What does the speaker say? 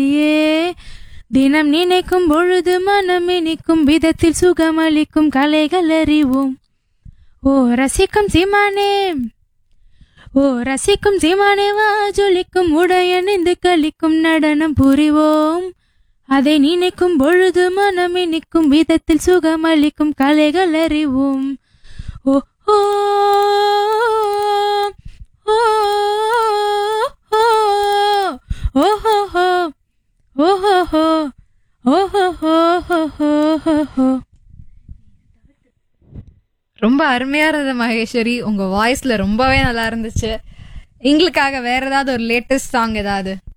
ஏ தினம் நினைக்கும் பொழுது மனம் இனிக்கும் விதத்தில் சுகமளிக்கும் கலைகள் அறிவோம் ஓ ரசிக்கும் சீமானே ஓ ரசிக்கும் சீமானே வா ஜொலிக்கும் உடையணிந்து கழிக்கும் நடனம் புரிவோம் அதை நினைக்கும் பொழுது மனம் இனிக்கும் விதத்தில் சுகமளிக்கும் கலைகள் அறிவோம் ஓ ஓ ஓ ஓ ஓஹோ ஓஹோ ஓஹோ ரொம்ப அருமையா இருந்தது மகேஸ்வரி உங்க வாய்ஸ்ல ரொம்பவே நல்லா இருந்துச்சு எங்களுக்காக வேற ஏதாவது ஒரு லேட்டஸ்ட் சாங் ஏதாவது